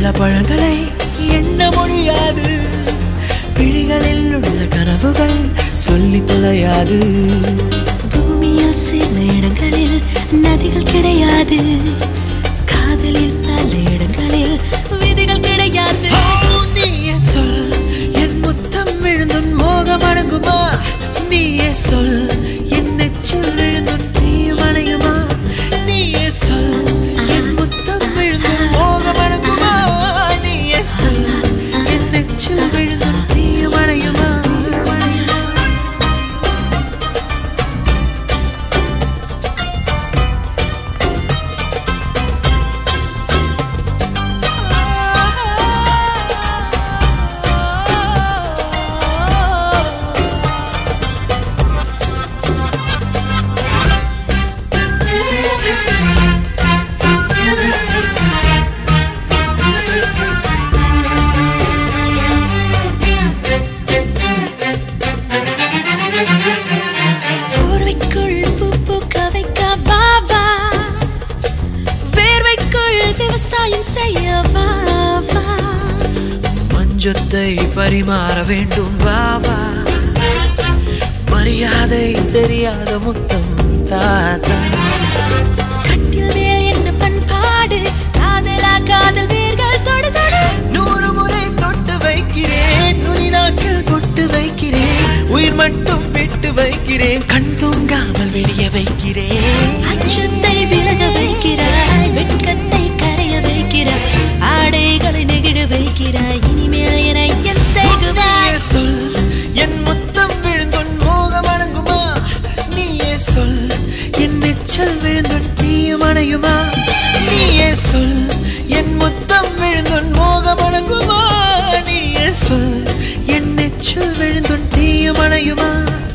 உள்ள பழங்களை எண்ண முடியாது விழிகளில் உள்ள கனவுகள் சொல்லி தொலையாது பூமியில் சில இடங்களில் நதிகள் கிடையாது காதலில் பல இடங்களில் விதிகள் கிடையாது ஓ, நீயே சொல் என் முத்தம் விழுந்துன் மோகம் அடங்குமா நீயே சொல் என் நெச்சில் விழுந்துன் தீயும் அணையுமா நீயே சொல் என் முத்தம் விழுந்துன் மோகம் அடங்குமா நீயே சொல் என் நெச்சில் விழுந்துன் தீயும் அணையுமா அணையுமா போர்வைக்குள் பூ பூக்க வைக்க வா வா வேர்வைக்குள் விவசாயம் செய்ய வா வா மஞ்சத்தை பரிமாற வேண்டும் வா வா மரியாதை தெரியாத முத்தம் தாத்தா கட்டில் மேல் என்ன பண்பாடு காதலா காதல் வேர்கள் தொடு தொடு நூறு முறை தொட்டு வைக்கிறேன் நுனி நாக்கில் கொட்டு வைக்கிறேன் உயிர் மட்டும் விட்டு வைக்கிறேன் கண் தூங்காமல் வெளியே வைக்கிறேன் அச்சத்தை விலக வைக்கிறாய் வெட்கத்தை கரைய வைக்கிறாய் ஆடைகளை நெகிழ வைக்கிறாய் இனிமேல் என என் செய்குவாய் நீயே சொல் என் முத்தம் விழுந்துன் மோகம் அடங்குமா நீயே சொல் என் நெச்சல் விழுந்துன் தீயும் அணையுமா நீயே சொல் என் முத்தம் விழுந்துன் மோகம் அடங்குமா நீயே சொல் என் நெச்சல் விழுந்துன் தீயும் அணையுமா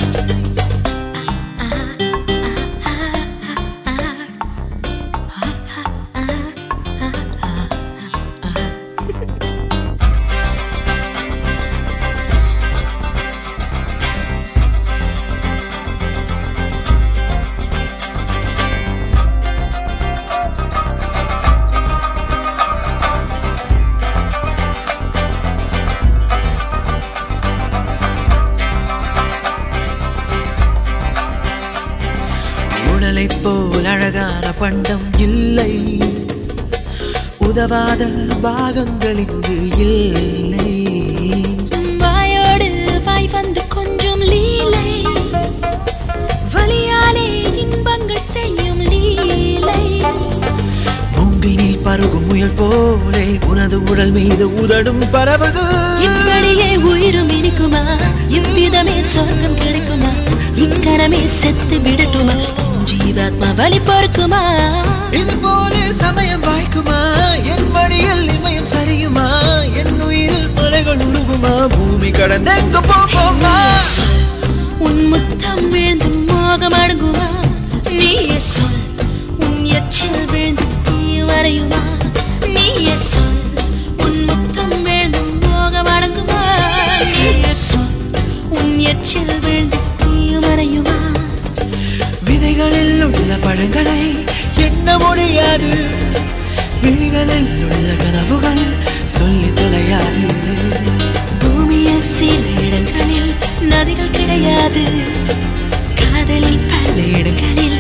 உடலைப் போல் அழகான பண்டம் இல்லை உதவாத பாகங்கள் இங்கு இல்லை வாயோடு வாய் வந்து கொஞ்சம் லீலை வலியாலே இன்பங்கள் செய்யும் லீலை மூங்கிலில் பருகும் முயல் போலே உனது உடல் மீது உதடும் பரவது இப்படியே உயிரும் இனிக்குமா இவ்விதமே சொர்க்கம் கிடைக்குமா இக்கணமே செத்து விடட்டுமா என் ஜீவாத்மா வழி பொறுக்குமா இது போல சமயம் வாய்க்குமா என் வழியில் இமயம் சரியுமா என் உயிரில் மலைகள் உருகுமா பூமி கடந்து எங்க போகுமா சொல் உன் முத்தம் விழுந்து மோகம் அடங்குமா நீயே சொல் உன் எச்சில் விழுந்து தீ வரையுமா நீயே சொல் உன் முத்தம் விழுந்து மோகம் அடங்குமா நீயே சொல் உன் எச்சில் விழுந்து தீ மறையுமா விதைகளில் உள்ள பழங்களை எண்ண முடியாது விழிகளில் உள்ள கனவுகள் சொல்லி தொலையாது பூமியில் சில இடங்களில் நதிகள் கிடையாது காதலில் பல இடங்களில்